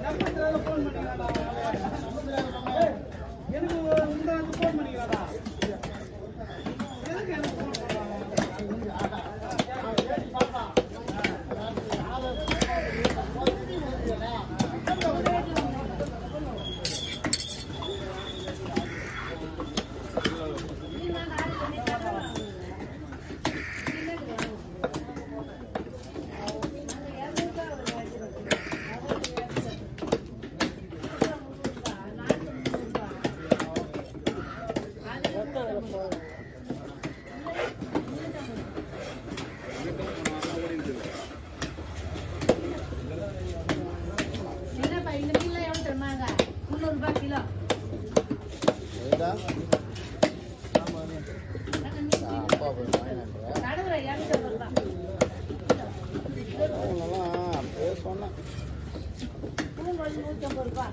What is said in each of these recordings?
என்னப்பா இந்த மீன்லாம் எவ்வளவு தருமாங்க முந்நூறு ரூபாய் கிலோ நடுவுல இரநூத்தி ஐம்பது ரூபாய் சொன்னேன் பூங்கொழி நூத்தி ஐம்பது ரூபாய்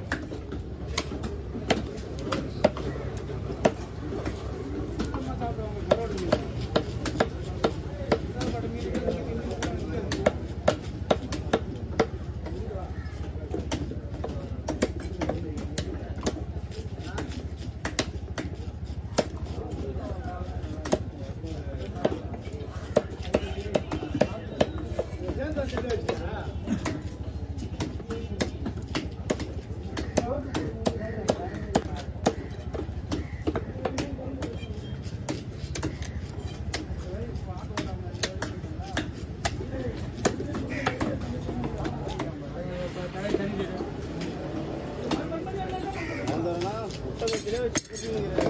வந்தோன்னா புத்தகத்திலே வச்சு கூட்டிங்கிறாரு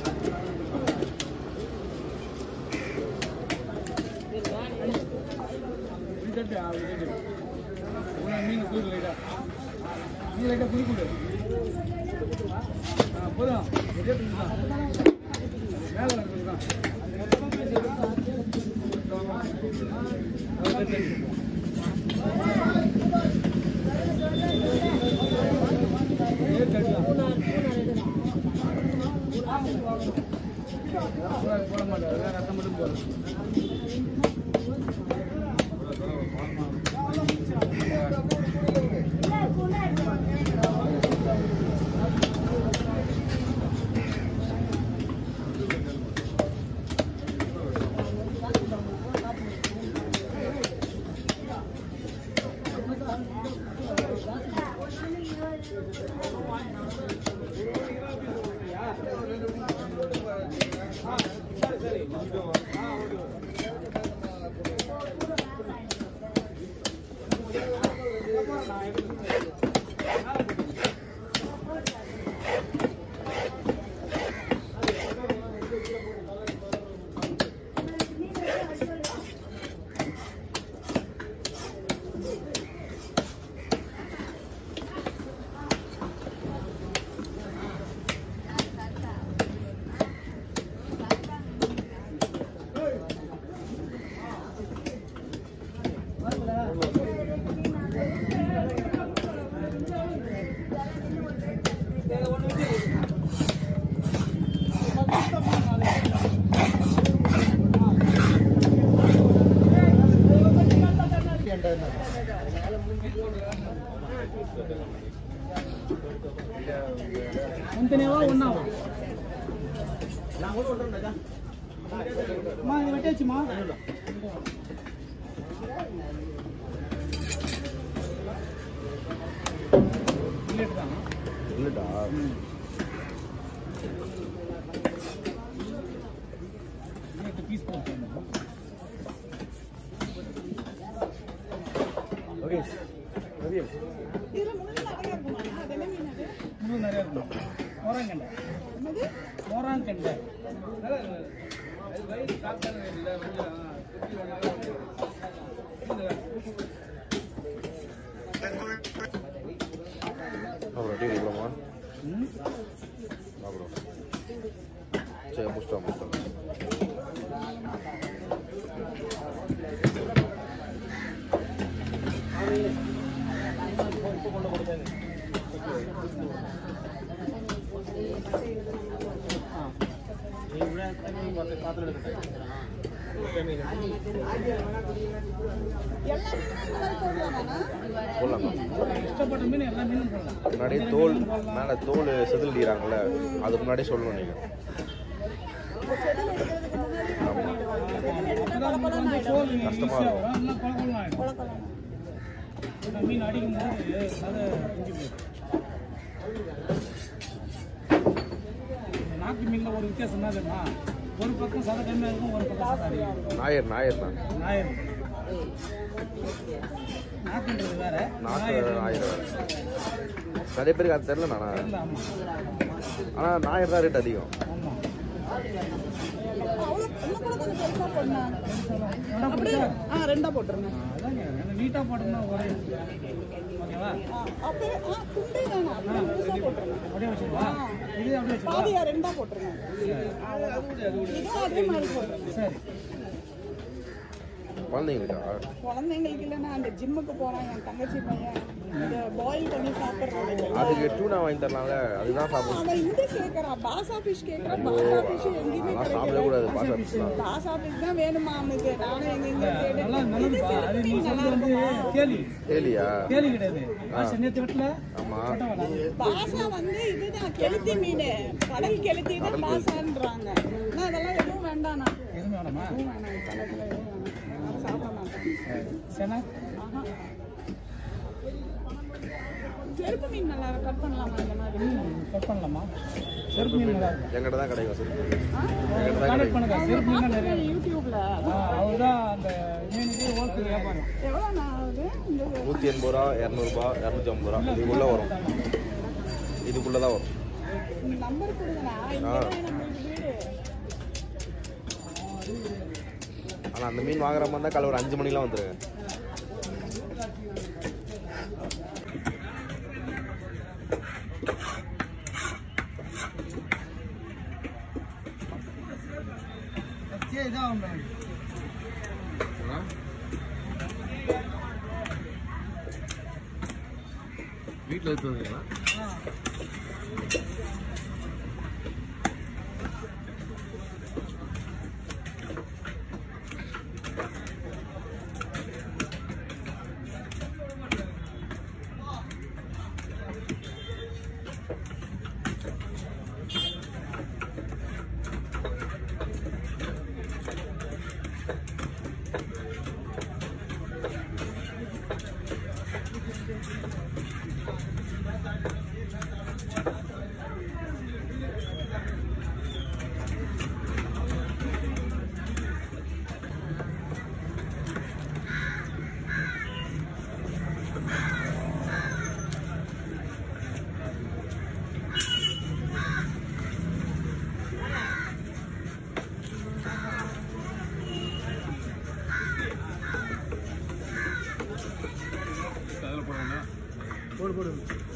மீன் குளிர் லைட்டா மீன் லைட்டா குளி குளு போதும் ரேட்டு தான் மேலே இருக்கிறது தான் போட மாட்டாரு ரத்தம் மட்டும் போடுறது முந்தினவா ஒன்னாவா அம்மா இது வெட்டியாச்சுமா இல்லட்டு தான் இல்லடா இன்னும் பீஸ் போட்டு ஓகே ரவி இன்னும் நிறைய இருக்கும் மோராங்கண்டை மோராங்கண்டை அப்புறம் டீ இவ்வளோமா அப்புறம் சரி முடிச்சிட்டோம் முடிச்சிட்டோம் போடலாமா இஷ்டப்பட்ட மீன் எல்லா மீனும் போடலாம் முன்னாடியே தோல் மேலே தோல் செதில்டிறாங்கல்ல அதுக்கு முன்னாடியே சொல்லணும் நீங்கள் அப்பதான் உங்களுக்கு வந்து தோல் கஷ்டமா ஈஸியா இருக்கும். வரும் இல்லைன்னா கொல கொலன்னு ஆயிடும் இந்த மீன் அடிக்கும் போது அதை இஞ்சி போயிடும் இந்த நாட்டு மீன்ல ஒரு வித்தியாசம் என்ன தெரியுமா ஒரு பக்கம் சதை கம்மியாக இருக்கும் ஒரு பக்கம் சதை அதிகம் இருக்கும். நாயர் நாயர் தான் ஞாயிறு நாக்குன்றது வேற நாக்கு ஞாயிறு நாயர் வேறு நிறைய பேருக்கு அது தெரில நானா தெரியல, ஆமா ஆனால் நாயர் தான் ரேட் அதிகம் ஆமா அப்படியே அப்படியே ஆ ரெண்டா போட்டுருங்க அதாங்க ஏன்னா நீட்டா போட்டோம்னா ஒரே ஓகேவா ஆ, அப்படியே ஆ துண்டே வேணாம் முழுசா போட்டுருங்க அப்படியே வச்சுக்கவா இது அப்படியே வச்சுக்கவா பாதியா ரெண்டா போட்டுருங்க இதுவும் அதே மாதிரி போட்டுருங்க சரி குழந்தைங்களுக்கா குழந்தைங்களுக்கு இல்லைன்னா அந்த ஜிம்முக்கு போறான் என் தங்கச்சி பையன் இந்த பாயில் பண்ணி சாப்பிடுறது அதுக்கு டூனா வாங்கி தரலாம்ல அதுதான் சாப்பிடணும் அவன் இந்த கேக்குறான் பாசா ஃபிஷ் கேக்குறான் பாசா ஃபிஷ் எங்கேயுமே அதெல்லாம் சாப்பிடவே கூடாது பாசா ஃபிஷ்லாம் பாசா ஃபிஷ் தான் வேணுமா அவனுக்கு நானும் எங்க எங்க நல்லா கேட்டு நல்லதுப்பா அது நீ சொல்றது வந்து கேலி கேலியா கேலி கிடையாது ஆசை நேற்று வீட்டில் ஆமாம் பாசா வந்து இதுதான் கெளுத்தி மீன் கடல் கெளுத்தி தான் பாசான்றாங்க ஆனா அதெல்லாம் எதுவும் வேண்டாண்ணா எதுவுமே வேணாமா எதுவும் வேணாம் தலைக்குள்ள எதுவும் வேணாம் நான் சாப்பிட மாட்டேன் சரி ஆஹா. செருப்பு மீன் நல்லா கட் பண்ணலாமா இந்த மாதிரி கட் பண்ணலாமா செருப்பு மீன் நல்லா இருக்கும் எங்கிட்ட தான் கிடைக்கும் சரி ஆ? கான்டாக்ட் பண்ணுங்க செருப்பு மீன் நிறைய அப்புறம் யூடியூப்ல அவர் தான் அந்த மீனுக்கு ஹோல்சேல் வியாபாரம் எவ்வளோ ஆகுது இந்த நூற்றி எண்பது ரூபா இரநூறுபா இரநூத்தி ஐம்பது ரூபா இதுக்குள்ளே வரும் இதுக்குள்ளே தான் வரும் நம்பர் கொடுங்கண்ணா இங்கே தான் நம்மளுக்கு வீடு ஆனால் அந்த மீன் வாங்குற மாதிரி இருந்தால் காலை ஒரு அஞ்சு மணிலாம் வந்துருங்க இதான் உண்டு வீட்டில் எடுத்து வந்தீங்களா போடு போடு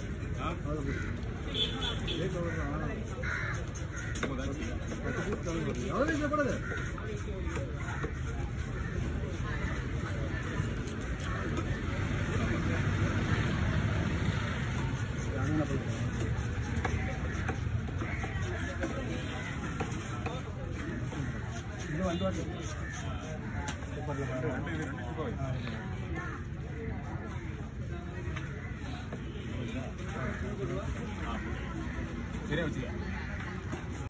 இது வந்து வந்து சரியா வச்சுக்க